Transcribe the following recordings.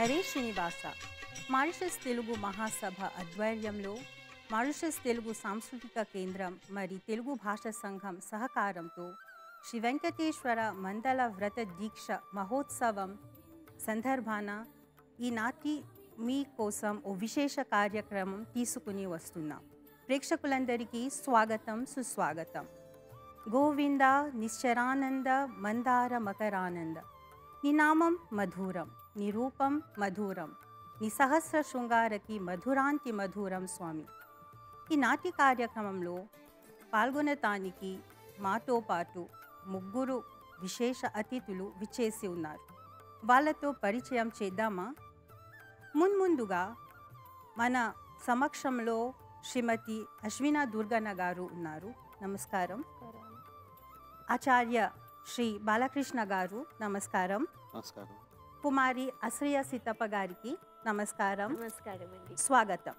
Hare Srinivasa Mauritius Telugu Mahasabha ఆధ్వర్యంలో Mauritius Telugu సాంస్కృతిక కేంద్రం మరి తెలుగు భాషా సంఘం సహకారంతో శ్రీ వెంకటేశ్వర మండల వ్రత దీక్ష మహోత్సవం సందర్భాన ఈనాటి మీ కోసం ఓ విశేష కార్యక్రమం తీసుకుని వస్తున్నాం ప్రేక్షకులందరికీ స్వాగతం సుస్వాగతం గోవింద నిశ్చరానంద మందార మకరానంద నీ నామం మధురం నీ రూపం మధురం నీ సహస్ర శృంగారకి మధురాంతి మధురం స్వామి ఈ నాటి కార్యక్రమంలో పాల్గొనటానికి మాతో పాటు ముగ్గురు విశేష అతిథులు విచ్చేసి ఉన్నారు వాళ్ళతో పరిచయం చేద్దామా మున్ముందుగా మన సమక్షంలో శ్రీమతి అశ్వినా దుర్గన్న గారు ఉన్నారు నమస్కారం ఆచార్య శ్రీ బాలకృష్ణ గారు నమస్కారం నమస్కారం కుమారి అశ్రయ సీతప్ప గారికి నమస్కారం నమస్కారం అండి స్వాగతం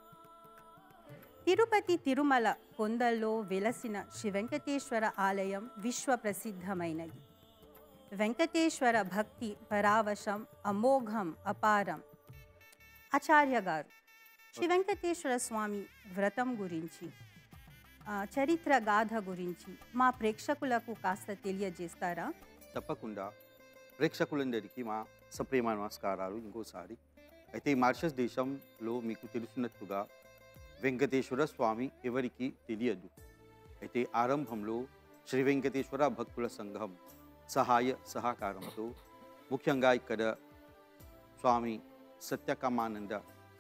తిరుపతి తిరుమల కొండల్లో వెలసిన శ్రీ వెంకటేశ్వర ఆలయం విశ్వ ప్రసిద్ధమైనది వెంకటేశ్వర భక్తి పరావశం అమోఘం అపారం ఆచార్య గారు శ్రీ వెంకటేశ్వర స్వామి వ్రతం గురించి ఆ, చరిత్ర గాథ గురించి మా ప్రేక్షకులకు కాస్త తెలియజేస్తారా తప్పకుండా ప్రేక్షకులందరికీ మా సప్రేమ నమస్కారాలు ఇంకోసారి అయితే ఈ మారిషస్ దేశంలో మీకు తెలుసున్నట్టుగా వెంకటేశ్వర స్వామి ఎవరికి తెలియదు అయితే ఆరంభంలో శ్రీ వెంకటేశ్వర భక్తుల సంఘం సహాయ సహకారంతో ముఖ్యంగా ఇక్కడ స్వామి సత్యకామానంద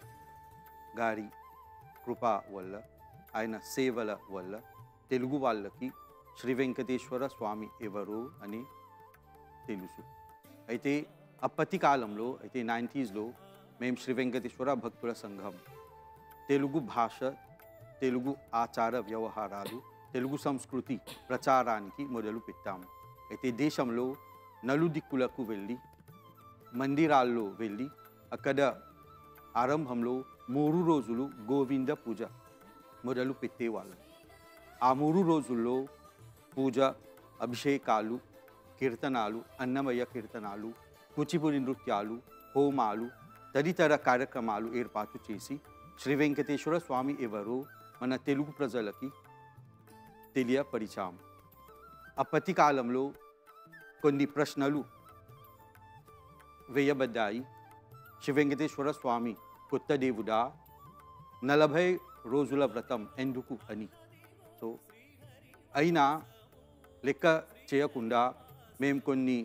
గారి కృప వల్ల ఆయన సేవల వల్ల తెలుగు వాళ్ళకి శ్రీ వెంకటేశ్వర స్వామి ఎవరు అని తెలుసు అయితే అప్పటి కాలంలో అయితే నైంటీస్లో మేము శ్రీ వెంకటేశ్వర భక్తుల సంఘం తెలుగు భాష తెలుగు ఆచార వ్యవహారాలు తెలుగు సంస్కృతి ప్రచారానికి మొదలు పెట్టాము అయితే దేశంలో నలుదిక్కులకు వెళ్ళి మందిరాల్లో వెళ్ళి అక్కడ ఆరంభంలో మూడు రోజులు గోవింద పూజ మొదలు పెట్టేవాళ్ళం ఆ మూడు రోజుల్లో పూజ అభిషేకాలు కీర్తనాలు అన్నమయ్య కీర్తనాలు కూచిపూడి నృత్యాలు హోమాలు తదితర కార్యక్రమాలు ఏర్పాటు చేసి శ్రీ వెంకటేశ్వర స్వామి ఎవరో మన తెలుగు ప్రజలకి తెలియపరిచాం అప్పటి కాలంలో కొన్ని ప్రశ్నలు వేయబడ్డాయి శ్రీ వెంకటేశ్వర స్వామి కొత్త దేవుడా నలభై రోజుల వ్రతం ఎందుకు అని సో అయినా లెక్క చేయకుండా మేము కొన్ని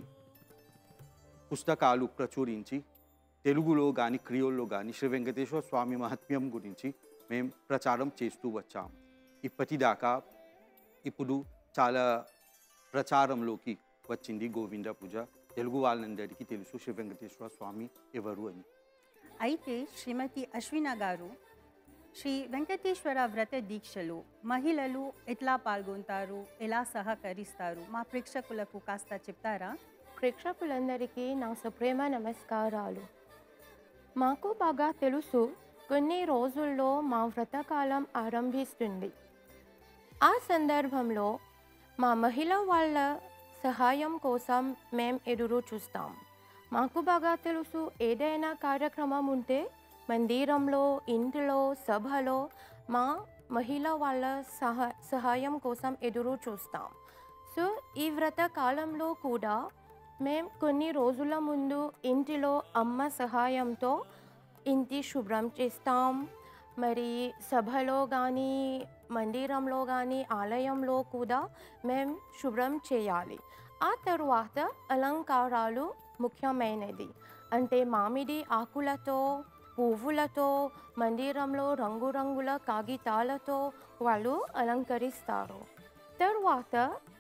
పుస్తకాలు ప్రచురించి తెలుగులో కానీ క్రియోల్లో కానీ శ్రీ వెంకటేశ్వర స్వామి మహత్మ్యం గురించి మేము ప్రచారం చేస్తూ వచ్చాం ఇప్పటిదాకా ఇప్పుడు చాలా ప్రచారంలోకి వచ్చింది గోవింద పూజ తెలుగు వాళ్ళందరికీ తెలుసు శ్రీ వెంకటేశ్వర స్వామి ఎవరు అని అయితే శ్రీమతి అశ్విన గారు శ్రీ వెంకటేశ్వర వ్రత దీక్షలో మహిళలు ఎట్లా పాల్గొంటారు ఎలా సహకరిస్తారు మా ప్రేక్షకులకు కాస్త చెప్తారా ప్రేక్షకులందరికీ నా సుప్రేమ నమస్కారాలు మాకు బాగా తెలుసు కొన్ని రోజుల్లో మా వ్రతకాలం ఆరంభిస్తుంది ఆ సందర్భంలో మా మహిళ వాళ్ళ సహాయం కోసం మేం ఎదురు చూస్తాం మాకు బాగా తెలుసు ఏదైనా కార్యక్రమం ఉంటే మందిరంలో ఇంటిలో సభలో మా మహిళ వాళ్ళ సహా సహాయం కోసం ఎదురు చూస్తాం సో ఈ వ్రత కాలంలో కూడా మేం కొన్ని రోజుల ముందు ఇంటిలో అమ్మ సహాయంతో ఇంటి శుభ్రం చేస్తాం మరి సభలో కానీ మందిరంలో కానీ ఆలయంలో కూడా మేం శుభ్రం చేయాలి ఆ తరువాత అలంకారాలు ముఖ్యమైనది అంటే మామిడి ఆకులతో పువ్వులతో మందిరంలో రంగురంగుల కాగితాలతో వాళ్ళు అలంకరిస్తారు తరువాత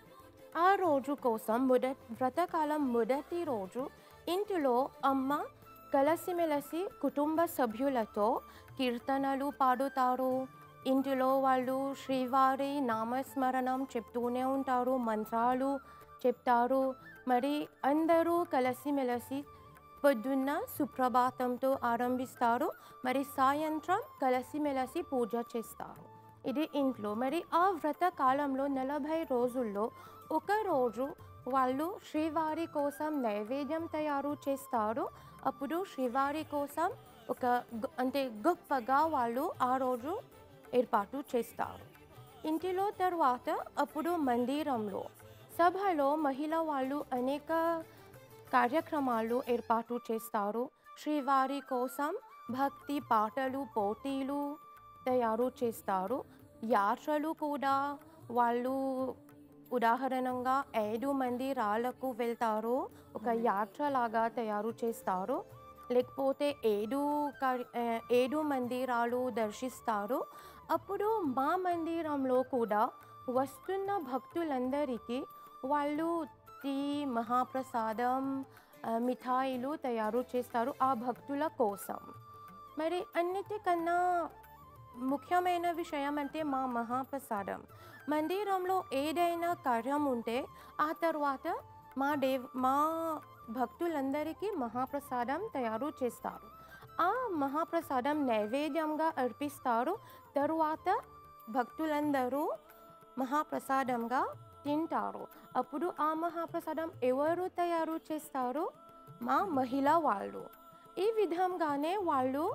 ఆ రోజు కోసం మొదటి వ్రతకాలం మొదటి రోజు ఇంటిలో అమ్మ కలిసిమెలిసి కుటుంబ సభ్యులతో కీర్తనలు పాడుతారు ఇంటిలో వాళ్ళు శ్రీవారి నామస్మరణం చెప్తూనే ఉంటారు మంత్రాలు చెప్తారు మరి అందరూ కలిసిమెలిసి పొద్దున్న సుప్రభాతంతో ఆరంభిస్తారు మరి సాయంత్రం కలిసిమెలిసి పూజ చేస్తారు ఇది ఇంట్లో మరి ఆ వ్రత కాలంలో నలభై రోజుల్లో ఒక రోజు వాళ్ళు శ్రీవారి కోసం నైవేద్యం తయారు చేస్తారు అప్పుడు శ్రీవారి కోసం ఒక గు- అంటే గొప్పగా వాళ్ళు ఆ రోజు ఏర్పాటు చేస్తారు ఇంటిలో తర్వాత అప్పుడు మందిరంలో సభలో మహిళ వాళ్ళు అనేక కార్యక్రమాలు ఏర్పాటు చేస్తారు శ్రీవారి కోసం భక్తి పాటలు పోటీలు తయారు చేస్తారు యాత్రలు కూడా వాళ్ళు ఉదాహరణంగా ఐదు మంది రాళ్ళకు వెళ్తారు ఒక యాత్ర లాగా తయారు చేస్తారు లేకపోతే ఏడు కర్- ఆ, ఏడు మందిరాలు దర్శిస్తారు అప్పుడు మా మందిరంలో కూడా వస్తున్న భక్తులందరికీ వాళ్ళు టీ మహాప్రసాదం ఆ, మిఠాయిలు తయారు చేస్తారు ఆ భక్తుల కోసం మరి అన్నిటికన్నా ముఖ్యమైన విషయం అంటే మా మహాప్రసాదం మందిరంలో ఏదైనా కార్యం ఉంటే ఆ తర్వాత మా దేవ్ మా భక్తులందరికీ మహాప్రసాదం తయారు చేస్తారు ఆ మహాప్రసాదం నైవేద్యంగా అర్పిస్తారు తరువాత భక్తులందరూ మహాప్రసాదంగా తింటారు అప్పుడు ఆ మహాప్రసాదం ఎవరు తయారు చేస్తారు మా మహిళా వాళ్ళు ఈ విధంగానే వాళ్ళు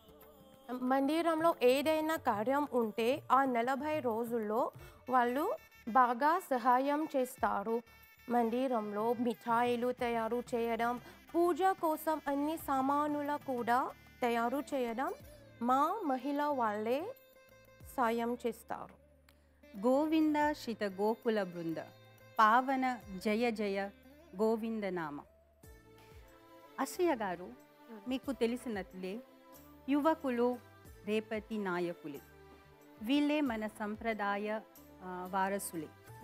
మందిరంలో ఏదైనా కార్యం ఉంటే ఆ నలభై రోజుల్లో వాళ్ళు బాగా సహాయం చేస్తారు మందిరంలో మిఠాయిలు తయారు చేయడం పూజ కోసం అన్ని సామానుల కూడా తయారు చేయడం మా మహిళ వాళ్ళే సాయం చేస్తారు గోవింద శిత గోకుల బృంద పావన జయ జయ గోవింద నామ అశ్రయ గారు మీకు తెలిసినట్లే యువకులు రేపటి నాయకులే వీళ్ళే మన సంప్రదాయ ఆ, వారసులే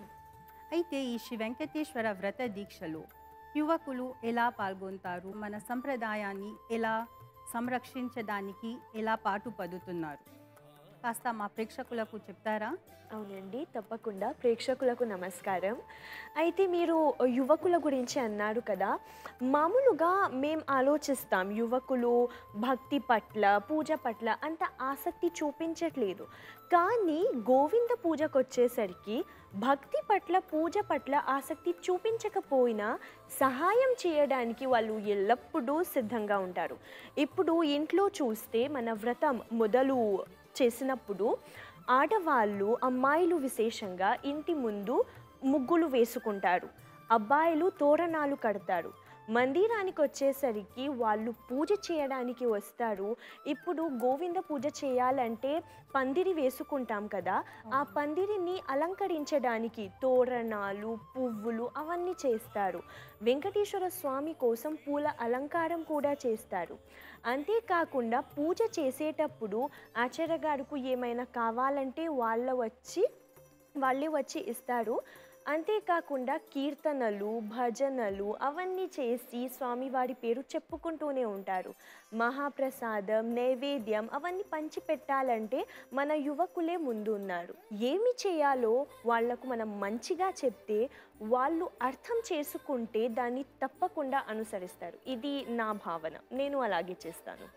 అయితే ఈ శ్రీ వెంకటేశ్వర వ్రత దీక్షలో యువకులు ఎలా పాల్గొంటారు మన సంప్రదాయాన్ని ఎలా సంరక్షించడానికి ఎలా పాటుపడుతున్నారు కాస్త మా ప్రేక్షకులకు చెప్తారా అవునండి తప్పకుండా ప్రేక్షకులకు నమస్కారం అయితే మీరు యువకుల గురించి అన్నారు కదా మామూలుగా మేం ఆలోచిస్తాం యువకులు భక్తి పట్ల పూజ పట్ల అంత ఆసక్తి చూపించట్లేదు కానీ గోవింద పూజకు వచ్చేసరికి భక్తి పట్ల పూజ పట్ల ఆసక్తి చూపించకపోయినా సహాయం చేయడానికి వాళ్ళు ఎల్లప్పుడూ సిద్ధంగా ఉంటారు ఇప్పుడు ఇంట్లో చూస్తే మన వ్రతం మొదలు చేసినప్పుడు ఆడవాళ్ళు అమ్మాయిలు విశేషంగా ఇంటి ముందు ముగ్గులు వేసుకుంటారు అబ్బాయిలు తోరణాలు కడతారు మందిరానికి వచ్చేసరికి వాళ్ళు పూజ చేయడానికి వస్తారు ఇప్పుడు గోవింద పూజ చేయాలంటే పందిరి వేసుకుంటాం కదా ఆ పందిరిని అలంకరించడానికి తోరణాలు పువ్వులు అవన్నీ చేస్తారు వెంకటేశ్వర స్వామి కోసం పూల అలంకారం కూడా చేస్తారు అంతేకాకుండా పూజ చేసేటప్పుడు ఆచార్య గారికి ఏమైనా కావాలంటే వాళ్ళ వచ్చి వాళ్ళే వచ్చి ఇస్తారు అంతేకాకుండా కీర్తనలు భజనలు అవన్నీ చేసి స్వామివారి పేరు చెప్పుకుంటూనే ఉంటారు మహాప్రసాదం నైవేద్యం అవన్నీ పంచి పెట్టాలంటే మన యువకులే ముందు ఉన్నారు ఏమి చేయాలో వాళ్లకు మనం మంచిగా చెప్తే వాళ్ళు అర్థం చేసుకుంటే దాన్ని తప్పకుండా అనుసరిస్తారు ఇది నా భావన నేను అలాగే చేస్తాను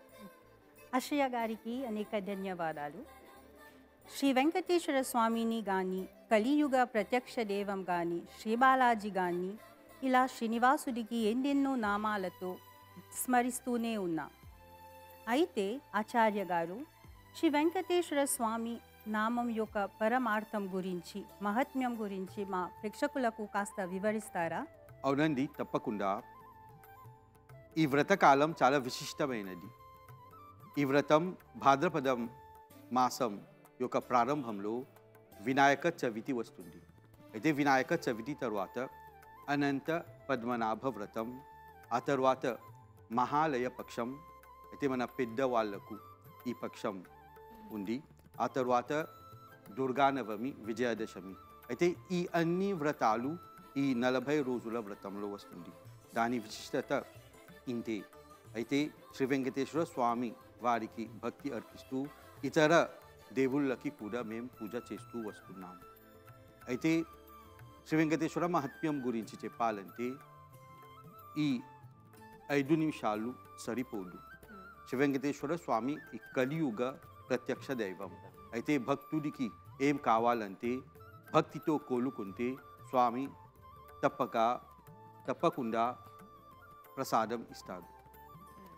అశ్రయ గారికి అనేక ధన్యవాదాలు శ్రీ వెంకటేశ్వర స్వామిని కానీ కలియుగ ప్రత్యక్ష దేవం కానీ శ్రీబాలాజీ కానీ ఇలా శ్రీనివాసుడికి ఎన్నెన్నో నామాలతో స్మరిస్తూనే ఉన్నాం అయితే ఆచార్య గారు శ్రీ వెంకటేశ్వర స్వామి నామం యొక్క పరమార్థం గురించి మహత్మ్యం గురించి మా ప్రేక్షకులకు కాస్త వివరిస్తారా అవునండి తప్పకుండా ఈ వ్రతకాలం చాలా విశిష్టమైనది ఈ వ్రతం భాద్రపదం మాసం యొక్క ప్రారంభంలో వినాయక చవితి వస్తుంది అయితే వినాయక చవితి తర్వాత అనంత పద్మనాభ వ్రతం ఆ తర్వాత మహాలయ పక్షం అయితే మన పెద్దవాళ్లకు ఈ పక్షం ఉంది ఆ తర్వాత దుర్గానవమి విజయదశమి అయితే ఈ అన్ని వ్రతాలు ఈ నలభై రోజుల వ్రతంలో వస్తుంది దాని విశిష్టత ఇంతే అయితే శ్రీ వెంకటేశ్వర స్వామి వారికి భక్తి అర్పిస్తూ ఇతర దేవుళ్ళకి కూడా మేము పూజ చేస్తూ వస్తున్నాం అయితే శ్రీ వెంకటేశ్వర మహత్యం గురించి చెప్పాలంటే ఈ ఐదు నిమిషాలు సరిపోదు శ్రీ వెంకటేశ్వర స్వామి ఈ కలియుగ ప్రత్యక్ష దైవం అయితే భక్తుడికి ఏం కావాలంటే భక్తితో కోలుకుంటే స్వామి తప్పక తప్పకుండా ప్రసాదం ఇస్తాడు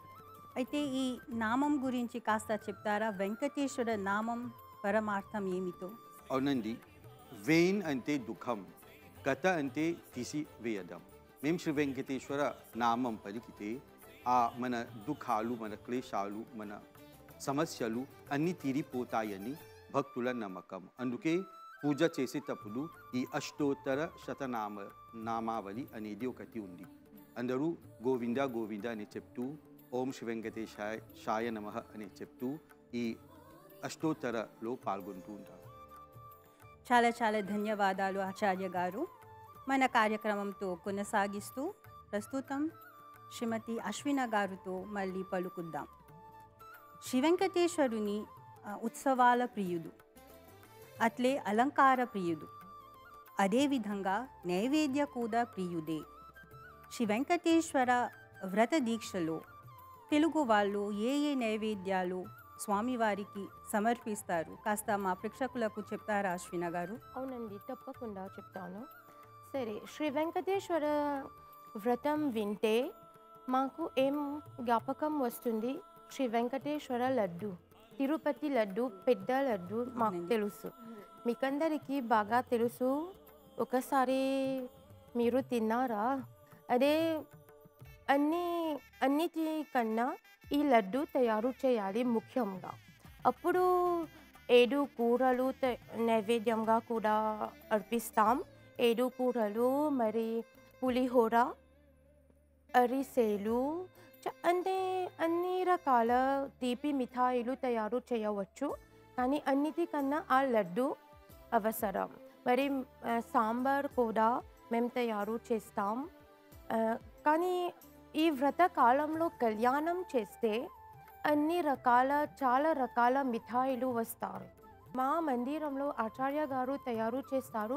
అయితే ఈ నామం గురించి కాస్త చెప్తారా వెంకటేశ్వర నామం పరమార్థం ఏమిటో అవునండి వెయిన్ అంటే దుఃఖం గత అంటే తీసివేయడం మేము శ్రీ వెంకటేశ్వర నామం పలికితే ఆ మన దుఃఖాలు మన క్లేశాలు మన సమస్యలు అన్నీ తీరిపోతాయని భక్తుల నమ్మకం అందుకే పూజ చేసేటప్పుడు ఈ అష్టోత్తర శతనామ నామావళి అనేది ఒకటి ఉంది అందరూ గోవింద గోవింద అని చెప్తూ ఓం శ్రీ వెంకటేశాయ షాయ నమ అని చెప్తూ ఈ అష్టోత్తరలో పాల్గొంటూ ఉంటారు చాలా చాలా ధన్యవాదాలు ఆచార్య గారు మన కార్యక్రమంతో కొనసాగిస్తూ ప్రస్తుతం శ్రీమతి అశ్విన గారితో మళ్ళీ పలుకుద్దాం శ్రీ వెంకటేశ్వరుని ఆ, ఉత్సవాల ప్రియుడు అట్లే అలంకార ప్రియుడు అదేవిధంగా నైవేద్య కూడా ప్రియుడే శ్రీ వెంకటేశ్వర వ్రత దీక్షలో తెలుగు వాళ్ళు ఏ ఏ నైవేద్యాలు స్వామివారికి సమర్పిస్తారు కాస్త మా ప్రేక్షకులకు చెప్తారా అశ్విన గారు అవునండి తప్పకుండా చెప్తాను సరే శ్రీ వెంకటేశ్వర వ్రతం వింటే మాకు ఏం జ్ఞాపకం వస్తుంది శ్రీ వెంకటేశ్వర లడ్డు తిరుపతి లడ్డు పెద్ద లడ్డు మాకు అవునండి. తెలుసు మీకందరికీ బాగా తెలుసు ఒకసారి మీరు తిన్నారా అదే అన్ని అన్నిటికన్నా ఈ లడ్డు తయారు చేయాలి ముఖ్యంగా అప్పుడు ఏడు కూరలు త- నైవేద్యంగా కూడా అర్పిస్తాం ఏడు కూరలు మరి పులిహోర అరిసెలు చ- అంటే అన్ని రకాల తీపి మిఠాయిలు తయారు చేయవచ్చు కానీ అన్నిటికన్నా ఆ లడ్డు అవసరం మరి ఆ, సాంబార్ కూడా మేము తయారు చేస్తాం ఆ, కానీ ఈ వ్రత కాలంలో కళ్యాణం చేస్తే అన్ని రకాల చాలా రకాల మిఠాయిలు వస్తారు మా మందిరంలో ఆచార్య గారు తయారు చేస్తారు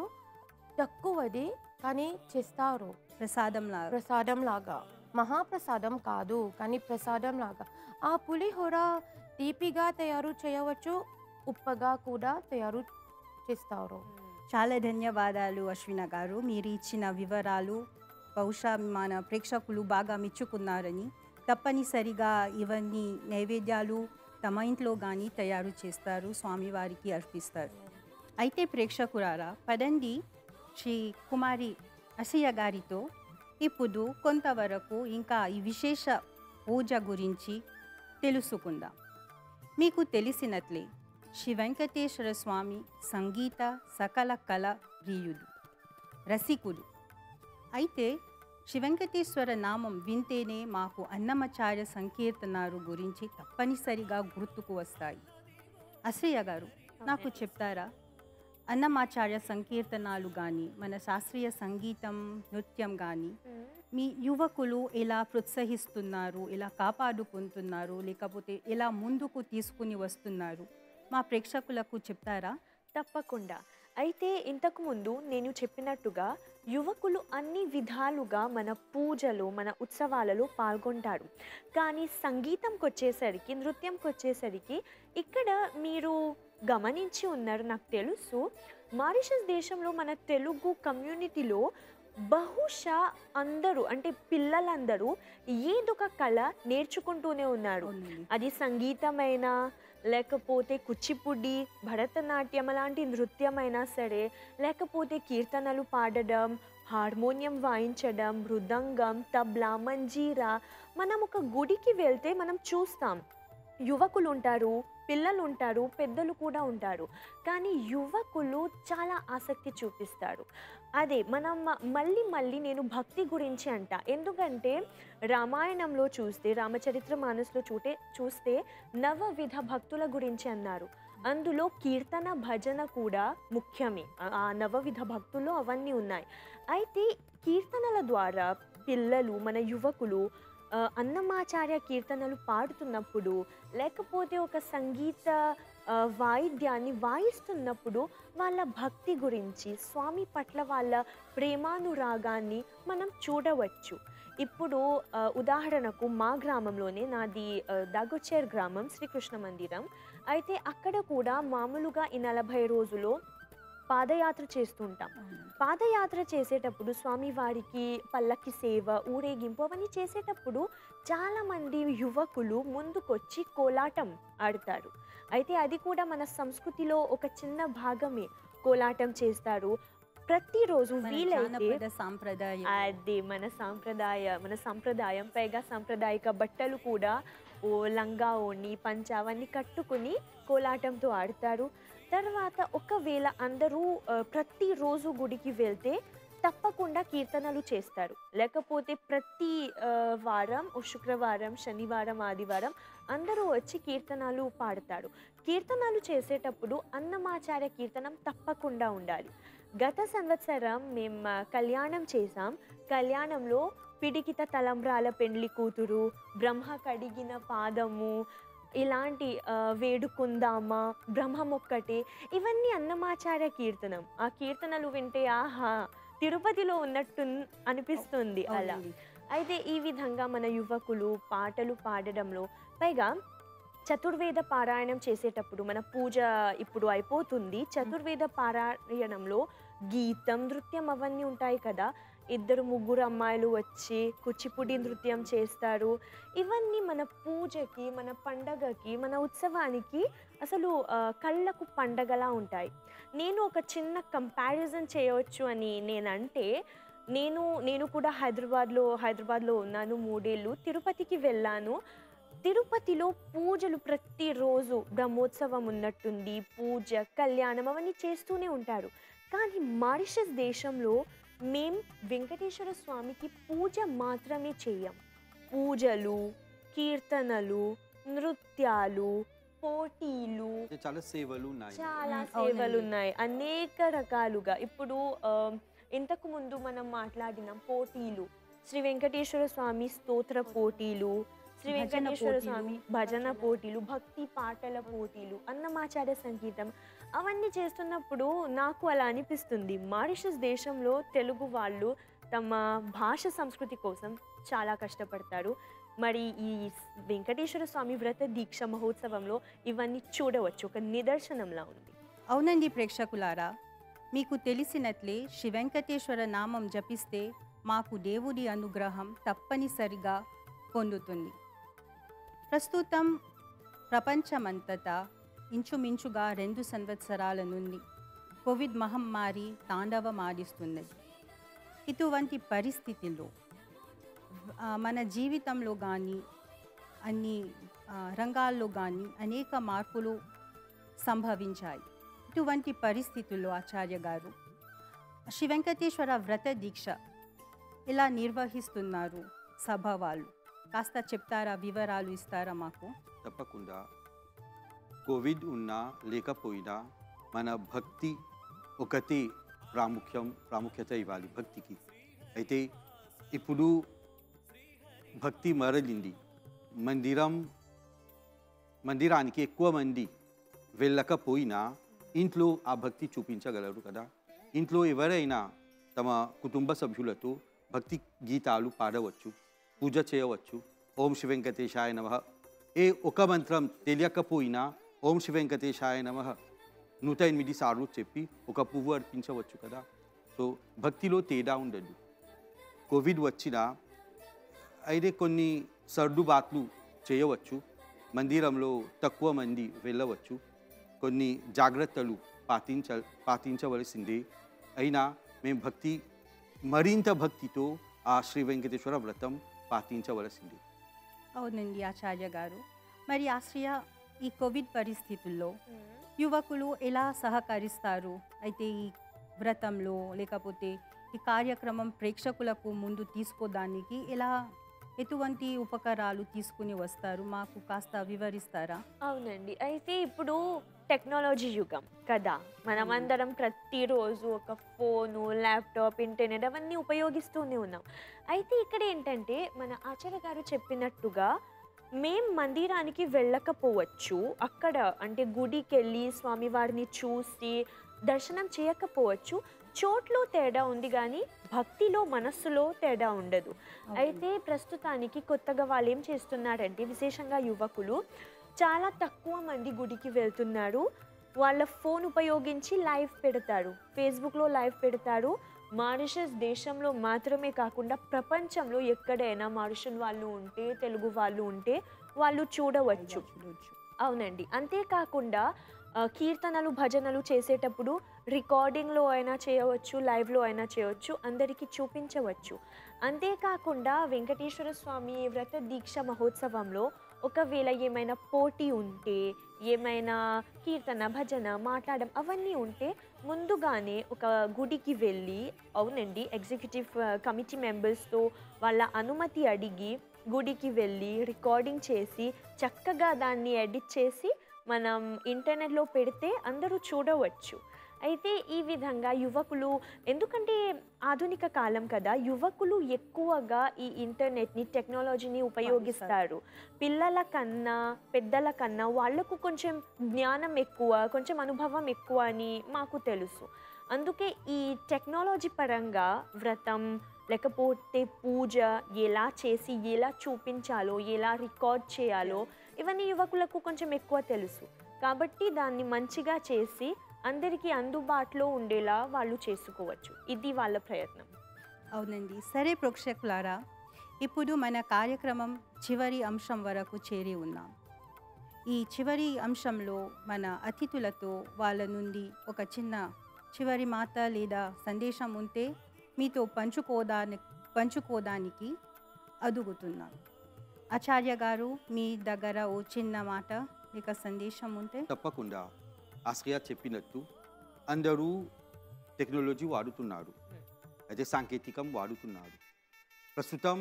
తక్కువది కానీ చేస్తారు ప్రసాదం లాగా ప్రసాదం లాగా మహాప్రసాదం కాదు కానీ ప్రసాదం లాగా ఆ పులిహోర తీపిగా తయారు చేయవచ్చు ఉప్పగా కూడా తయారు చేస్తారు చాలా ధన్యవాదాలు అశ్విన గారు మీరు ఇచ్చిన వివరాలు బహుశా మన ప్రేక్షకులు బాగా మెచ్చుకున్నారని తప్పనిసరిగా ఇవన్నీ నైవేద్యాలు తమ ఇంట్లో కానీ తయారు చేస్తారు స్వామివారికి అర్పిస్తారు అయితే ప్రేక్షకురారా పదండి శ్రీ కుమారి అసయ్య గారితో ఇప్పుడు కొంతవరకు ఇంకా ఈ విశేష పూజ గురించి తెలుసుకుందాం మీకు తెలిసినట్లే శ్రీ వెంకటేశ్వర స్వామి సంగీత సకల కళ ప్రియుడు రసికుడు అయితే శ్రీ వెంకటేశ్వర నామం వింటేనే మాకు అన్నమాచార్య సంకీర్తనాలు గురించి తప్పనిసరిగా గుర్తుకు వస్తాయి అశ్రయ్య గారు నాకు చెప్తారా అన్నమాచార్య సంకీర్తనాలు కానీ మన శాస్త్రీయ సంగీతం నృత్యం కానీ మీ యువకులు ఎలా ప్రోత్సహిస్తున్నారు ఎలా కాపాడుకుంటున్నారు లేకపోతే ఎలా ముందుకు తీసుకుని వస్తున్నారు మా ప్రేక్షకులకు చెప్తారా తప్పకుండా అయితే ఇంతకుముందు నేను చెప్పినట్టుగా యువకులు అన్ని విధాలుగా మన పూజలు మన ఉత్సవాలలో పాల్గొంటారు కానీ సంగీతంకి వచ్చేసరికి నృత్యంకి వచ్చేసరికి ఇక్కడ మీరు గమనించి ఉన్నారు నాకు తెలుసు మారిషస్ దేశంలో మన తెలుగు కమ్యూనిటీలో బహుశా అందరూ అంటే పిల్లలందరూ ఏదొక కళ నేర్చుకుంటూనే ఉన్నారు అవునండి. అది సంగీతమైనా లేకపోతే కుచిపుడి భరతనాట్యం అలాంటి నృత్యమైనా సరే లేకపోతే కీర్తనలు పాడడం హార్మోనియం వాయించడం మృదంగం తబ్లా మంజీరా మనం ఒక గుడికి వెళ్తే మనం చూస్తాం యువకులు ఉంటారు పిల్లలు ఉంటారు పెద్దలు కూడా ఉంటారు కానీ యువకులు చాలా ఆసక్తి చూపిస్తారు అదే మనం మళ్ళీ మళ్ళీ నేను భక్తి గురించి అంట ఎందుకంటే రామాయణంలో చూస్తే రామచరిత్ర మానస్లో చూటే చూస్తే నవవిధ భక్తుల గురించి అన్నారు అందులో కీర్తన భజన కూడా ముఖ్యమే ఆ- ఆ నవవిధ భక్తుల్లో అవన్నీ ఉన్నాయి అయితే కీర్తనల ద్వారా పిల్లలు మన యువకులు ఆ, అన్నమాచార్య కీర్తనలు పాడుతున్నప్పుడు లేకపోతే ఒక సంగీత ఆ, వాయిద్యాన్ని వాయిస్తున్నప్పుడు వాళ్ళ భక్తి గురించి స్వామి పట్ల వాళ్ళ ప్రేమానురాగాన్ని మనం చూడవచ్చు ఇప్పుడు ఆ, ఉదాహరణకు మా గ్రామంలోనే నాది ఆ, దాగొచ్చేర్ గ్రామం శ్రీకృష్ణ మందిరం అయితే అక్కడ కూడా మామూలుగా ఈ నలభై రోజులు పాదయాత్ర చేస్తుంటాం పాదయాత్ర చేసేటప్పుడు స్వామివారికి పల్లకి సేవ ఊరేగింపు అవన్నీ చేసేటప్పుడు చాలామంది యువకులు ముందుకొచ్చి కోలాటం ఆడతారు అయితే అది కూడా మన సంస్కృతిలో ఒక చిన్న భాగమే కోలాటం చేస్తారు ప్రతిరోజు మన వీలైతే జానపద సాంప్రదాయం అది మన సాంప్రదాయ మన సాంప్రదాయం పైగా సాంప్రదాయక బట్టలు కూడా ఓ లంగా ఓణి పంచ అవన్నీ కట్టుకుని కోలాటంతో ఆడతారు తర్వాత ఒకవేళ అందరూ ఆ, ప్రతిరోజు గుడికి వెళ్తే తప్పకుండా కీర్తనలు చేస్తారు లేకపోతే ప్రతి ఆ, వారం ఓ శుక్రవారం శనివారం ఆదివారం అందరూ వచ్చి కీర్తనలు పాడతారు కీర్తనలు చేసేటప్పుడు అన్నమాచార్య కీర్తనం తప్పకుండా ఉండాలి గత సంవత్సరం మేము ఆ, కళ్యాణం చేసాం కళ్యాణంలో పిడికిత తలంబ్రాల పెండ్లి కూతురు బ్రహ్మ కడిగిన పాదము ఇలాంటి ఆ, వేడుకుందామా బ్రహ్మమొక్కటే ఇవన్నీ అన్నమాచార్య కీర్తనం ఆ కీర్తనలు వింటే ఆహా తిరుపతిలో ఉన్నట్టు అనిపిస్తుంది అలా అవునండి. అయితే ఈ విధంగా మన యువకులు పాటలు పాడడంలో పైగా చతుర్వేద పారాయణం చేసేటప్పుడు మన పూజ ఇప్పుడు అయిపోతుంది చతుర్వేద పారాయణంలో గీతం నృత్యం అవన్నీ ఉంటాయి కదా ఇద్దరు ముగ్గురు అమ్మాయిలు వచ్చి కూచిపూడి నృత్యం చేస్తారు ఇవన్నీ మన పూజకి మన పండగకి మన ఉత్సవానికి అసలు ఆ, కళ్ళకు పండగలా ఉంటాయి నేను ఒక చిన్న కంపారిజన్ చేయవచ్చు అని నేనంటే నేను నేను కూడా హైదరాబాద్లో హైదరాబాద్లో ఉన్నాను మూడేళ్ళు తిరుపతికి వెళ్ళాను తిరుపతిలో పూజలు ప్రతిరోజు బ్రహ్మోత్సవం ఉన్నట్టుంది పూజ కళ్యాణం అవన్నీ చేస్తూనే ఉంటారు కానీ మారిషస్ దేశంలో మేం వెంకటేశ్వర స్వామికి పూజ మాత్రమే చేయం పూజలు కీర్తనలు నృత్యాలు పోటీలు చాలా సేవలు ఉన్నాయి చాలా మ్మ్, సేవలు అవునండి. ఉన్నాయి అనేక రకాలుగా ఇప్పుడు ఆ, ఇంతకు ముందు మనం మాట్లాడిన పోటీలు శ్రీ వెంకటేశ్వర స్వామి స్తోత్ర పోటీలు శ్రీ భజన వెంకటేశ్వర పోటీలు, స్వామి భజన పోటీలు భక్తి పాటల పోటీలు అన్నమాచార్య సంగీతం అవన్నీ చేస్తున్నప్పుడు నాకు అలా అనిపిస్తుంది మారిషస్ దేశంలో తెలుగు వాళ్ళు తమ భాష సంస్కృతి కోసం చాలా కష్టపడతారు మరి ఈ వెంకటేశ్వర స్వామి వ్రత దీక్ష మహోత్సవంలో ఇవన్నీ చూడవచ్చు ఒక నిదర్శనంలా ఉంది అవునండి ప్రేక్షకులారా మీకు తెలిసినట్లే శ్రీ వెంకటేశ్వర నామం జపిస్తే మాకు దేవుడి అనుగ్రహం తప్పనిసరిగా పొందుతుంది ప్రస్తుతం ప్రపంచమంతటా ఇంచుమించుగా రెండు సంవత్సరాల నుండి కోవిడ్ మహమ్మారి తాండవమాడిస్తుంది ఇటువంటి పరిస్థితుల్లో ఆ, మన జీవితంలో కానీ అన్ని ఆ, రంగాల్లో కానీ అనేక మార్పులు సంభవించాయి ఇటువంటి పరిస్థితుల్లో ఆచార్య గారు శ్రీ వెంకటేశ్వర వ్రత దీక్ష ఇలా నిర్వహిస్తున్నారు సభ వాళ్ళు కాస్త చెప్తారా వివరాలు ఇస్తారా మాకు తప్పకుండా కోవిడ్ ఉన్నా లేకపోయినా మన భక్తి ఒకటి ప్రాముఖ్యం ప్రాముఖ్యత ఇవ్వాలి భక్తికి అయితే ఇప్పుడు భక్తి మరలింది మందిరం మందిరానికి ఎక్కువ మంది వెళ్ళకపోయినా ఇంట్లో ఆ భక్తి చూపించగలరు కదా ఇంట్లో ఎవరైనా తమ కుటుంబ సభ్యులతో భక్తి గీతాలు పాడవచ్చు పూజ చేయవచ్చు ఓం శివ వెంకటేశాయ నమ ఏ ఒక మంత్రం తెలియకపోయినా ఓం శివ వెంకటేశాయ నమ నూట ఎనిమిది సార్లు చెప్పి ఒక పువ్వు అర్పించవచ్చు కదా సో భక్తిలో తేడా ఉండదు కోవిడ్ వచ్చినా అయితే కొన్ని సర్దుబాట్లు చేయవచ్చు మందిరంలో తక్కువ మంది వెళ్ళవచ్చు కొన్ని జాగ్రత్తలు పాటించ పాటించవలసిందే అయినా మేము భక్తి మరింత భక్తితో ఆ శ్రీ వెంకటేశ్వర వ్రతం పాటించవలసిందే అవునండి ఆచార్య గారు మరి ఆశ్రయ ఈ కోవిడ్ పరిస్థితుల్లో యువకులు ఎలా సహకరిస్తారు అయితే ఈ వ్రతంలో లేకపోతే ఈ కార్యక్రమం ప్రేక్షకులకు ముందు తీసుకోవడానికి ఎలా ఎటువంటి ఉపకరాలు తీసుకుని వస్తారు మాకు కాస్త వివరిస్తారా అవునండి అయితే ఇప్పుడు టెక్నాలజీ యుగం కదా మనమందరం ప్రతిరోజు ఒక ఫోను ల్యాప్టాప్ ఇంటర్నెట్ అవన్నీ ఉపయోగిస్తూనే ఉన్నాం అయితే ఇక్కడ ఏంటంటే మన ఆచార్య గారు చెప్పినట్టుగా మేం మందిరానికి వెళ్ళకపోవచ్చు అక్కడ అంటే గుడికి వెళ్ళి స్వామివారిని చూసి దర్శనం చేయకపోవచ్చు చోట్లో తేడా ఉంది కానీ భక్తిలో మనస్సులో తేడా ఉండదు అయితే ప్రస్తుతానికి కొత్తగా వాళ్ళు ఏం చేస్తున్నారంటే విశేషంగా యువకులు చాలా తక్కువ మంది గుడికి వెళ్తున్నారు వాళ్ళ ఫోన్ ఉపయోగించి లైవ్ పెడతారు ఫేస్బుక్లో లైవ్ పెడతారు మారిషస్ దేశంలో మాత్రమే కాకుండా ప్రపంచంలో ఎక్కడైనా మారిషన్ వాళ్ళు ఉంటే తెలుగు వాళ్ళు ఉంటే వాళ్ళు చూడవచ్చు అవునండి అంతేకాకుండా ఆ, కీర్తనలు భజనలు చేసేటప్పుడు రికార్డింగ్లో అయినా చేయవచ్చు లైవ్లో అయినా చేయవచ్చు అందరికీ చూపించవచ్చు అంతేకాకుండా వెంకటేశ్వర స్వామి వ్రత దీక్ష మహోత్సవంలో ఒకవేళ ఏమైనా పోటీ ఉంటే ఏమైనా కీర్తన భజన మాట్లాడడం అవన్నీ ఉంటే ముందుగానే ఒక గుడికి వెళ్ళి అవునండి ఎగ్జిక్యూటివ్ కమిటీ మెంబర్స్తో వాళ్ళ అనుమతి అడిగి గుడికి వెళ్ళి రికార్డింగ్ చేసి చక్కగా దాన్ని ఎడిట్ చేసి మనం ఇంటర్నెట్లో పెడితే అందరూ చూడవచ్చు అయితే ఈ విధంగా యువకులు ఎందుకంటే ఆధునిక కాలం కదా యువకులు ఎక్కువగా ఈ ఇంటర్నెట్ని టెక్నాలజీని ఉపయోగిస్తారు పిల్లల కన్నా పెద్దల కన్నా వాళ్ళకు కొంచెం జ్ఞానం ఎక్కువ కొంచెం అనుభవం ఎక్కువ అని మాకు తెలుసు అందుకే ఈ టెక్నాలజీ పరంగా వ్రతం లేకపోతే పూజ ఎలా చేసి ఎలా చూపించాలో ఎలా రికార్డ్ చేయాలో ఇవన్నీ యువకులకు కొంచెం ఎక్కువ తెలుసు కాబట్టి దాన్ని మంచిగా చేసి అందరికీ అందుబాటులో ఉండేలా వాళ్ళు చేసుకోవచ్చు ఇది వాళ్ళ ప్రయత్నం అవునండి సరే ప్రేక్షకులారా ఇప్పుడు మన కార్యక్రమం చివరి అంశం వరకు చేరి ఉన్నాం ఈ చివరి అంశంలో మన అతిథులతో వాళ్ళ నుండి ఒక చిన్న చివరి మాట లేదా సందేశం ఉంటే మీతో పంచుకోదాని పంచుకోదానికి అడుగుతున్నాం ఆచార్య గారు మీ దగ్గర ఓ చిన్న మాట లేక సందేశం ఉంటే తప్పకుండా ఆశ్రయ చెప్పినట్టు అందరూ టెక్నాలజీ వాడుతున్నారు అయితే సాంకేతికం వాడుతున్నారు ప్రస్తుతం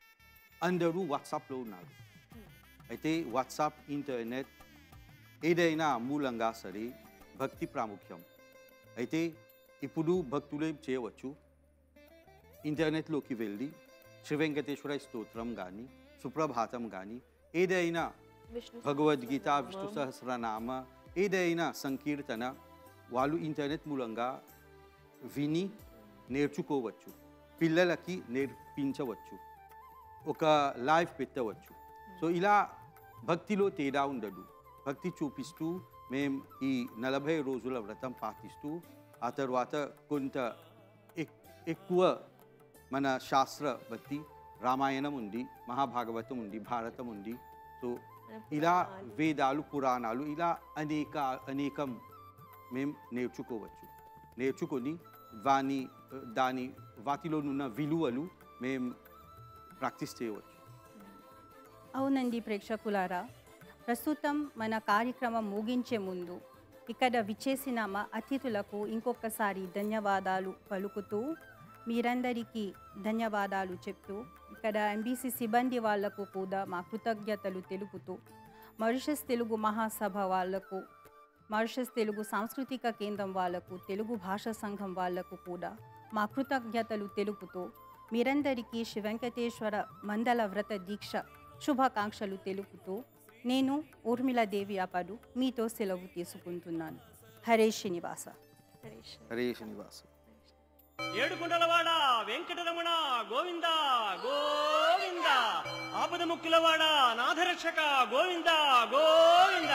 అందరూ వాట్సాప్లో ఉన్నారు అయితే వాట్సాప్ ఇంటర్నెట్ ఏదైనా మూలంగా సరే భక్తి ప్రాముఖ్యం అయితే ఇప్పుడు భక్తులు ఏం చేయవచ్చు ఇంటర్నెట్లోకి వెళ్ళి శ్రీ వెంకటేశ్వర స్తోత్రం కానీ సుప్రభాతం కానీ ఏదైనా విష్ణు భగవద్గీత విష్ణు సహస్రనామ ఏదైనా సంకీర్తన వాళ్ళు ఇంటర్నెట్ మూలంగా విని నేర్చుకోవచ్చు పిల్లలకి నేర్పించవచ్చు ఒక లైవ్ పెట్టవచ్చు సో ఇలా భక్తిలో తేడా ఉండదు భక్తి చూపిస్తూ మేము ఈ నలభై రోజుల వ్రతం పాటిస్తూ ఆ తర్వాత కొంత ఎక్- ఎక్కువ మన శాస్త్ర భక్తి రామాయణం ఉంది మహాభాగవతం ఉంది భారతం ఉంది సో ఇలా వేదాలు పురాణాలు ఇలా అనేక అనేకం మేము నేర్చుకోవచ్చు నేర్చుకొని వాని దాని వాటిలోనున్న విలువలు మేము ప్రాక్టీస్ చేయవచ్చు అవునండి ప్రేక్షకులారా ప్రస్తుతం మన కార్యక్రమం ముగించే ముందు ఇక్కడ విచ్చేసిన మా అతిథులకు ఇంకొకసారి ధన్యవాదాలు పలుకుతూ మీరందరికీ ధన్యవాదాలు చెప్తూ ఇక్కడ ఎంబీసీ సిబ్బంది వాళ్లకు కూడా మా కృతజ్ఞతలు తెలుపుతూ మారిషస్ తెలుగు మహాసభ వాళ్లకు మారిషస్ తెలుగు సాంస్కృతిక కేంద్రం వాళ్లకు తెలుగు భాషా సంఘం వాళ్లకు కూడా మా కృతజ్ఞతలు తెలుపుతూ మీరందరికీ శ్రీ వెంకటేశ్వర మండల వ్రత దీక్ష శుభాకాంక్షలు తెలుపుతూ నేను ఊర్మిళాదేవి అపడు మీతో సెలవు తీసుకుంటున్నాను హరే శ్రీనివాస హరీష్ హరే శ్రీనివాస ఏడుకొండలవాడ వెంకటరమణ గోవింద గోవింద ఆపద ముక్కులవాడ నాథరక్షక గోవింద గోవింద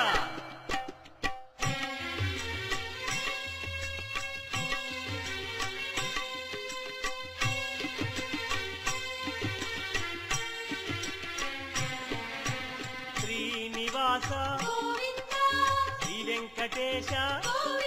శ్రీనివాస శ్రీ వెంకటేశ